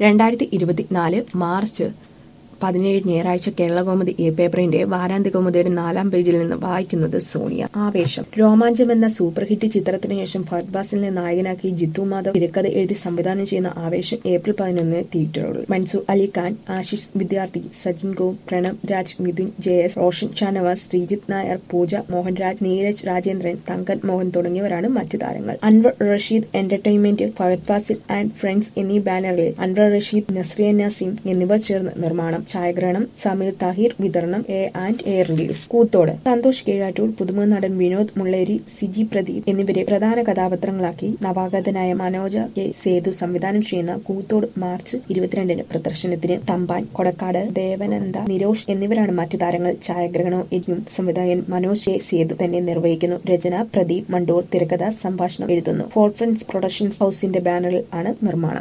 രണ്ടായിരത്തി ഇരുപത്തിനാല് മാർച്ച് പതിനേഴ് ഞായറാഴ്ച കേരളകൗമുദി ഈ പേപ്പറിന്റെ വാരാന്ത്യ കൗമുദിയുടെ നാലാം പേജിൽ നിന്ന് വായിക്കുന്നത് സോണിയ ആവേശം രോമാഞ്ചം എന്ന സൂപ്പർ ഹിറ്റ് ചിത്രത്തിന് ശേഷം ഫഹദ് ഫാസിലിനെ നായകനാക്കി ജിത്തു മാധവ് തിരക്കഥ എഴുതി സംവിധാനം ചെയ്യുന്ന ആവേശം ഏപ്രിൽ പതിനൊന്നിന് തിയേറ്ററുകളിൽ മൻസൂർ അലി ഖാൻ ആശിഷ് വിദ്യാർത്ഥി സജിൻ ഗോ പ്രണവ് രാജ് മിഥുൻ ജെ എസ് റോഷൻ ഷാനവാസ് ശ്രീജിത്ത് നായർ പൂജ മോഹൻരാജ് നീരജ് രാജേന്ദ്രൻ തങ്കൻ മോഹൻ തുടങ്ങിയവരാണ് മറ്റു താരങ്ങൾ Anvar Rasheed entertainment Fahadh Faasil and friends എന്നീ ബാനറുകളിൽ അൻവർ റഷീദ് നസ്രിയ നസീം എന്നിവർ ചേർന്ന് നിർമ്മാണം ഛായാഗ്രഹണം സമീർ താഹിർ വിതരണം എ ആൻഡ് എ റിലീസ് കൂത്തോട് സന്തോഷ് കീഴാറ്റൂർ പുതുമുഖ നടൻ വിനോദ് മുള്ളേരി സിജി പ്രദീപ് എന്നിവരെ പ്രധാന കഥാപാത്രങ്ങളാക്കി നവാഗതനായ മനോജ കെ സേതു സംവിധാനം ചെയ്യുന്ന കൂത്തോട് മാർച്ച് ഇരുപത്തിരണ്ടിന് പ്രദർശനത്തിന് തമ്പാൻ കൊടക്കാട് ദേവനന്ദ നിരോഷ് എന്നിവരാണ് മറ്റു താരങ്ങൾ ഛായാഗ്രഹണവും എന്നും സംവിധായകൻ മനോജ് കെ സേതു തന്നെ നിർവഹിക്കുന്നു രചന പ്രദീപ് മണ്ടൂർ തിരക്കഥ സംഭാഷണം എഴുതുന്നു ഫോർ ഫ്രണ്ട്സ് പ്രൊഡക്ഷൻസ് ഹൌസിന്റെ ബാനറിൽ ആണ് നിർമ്മാണം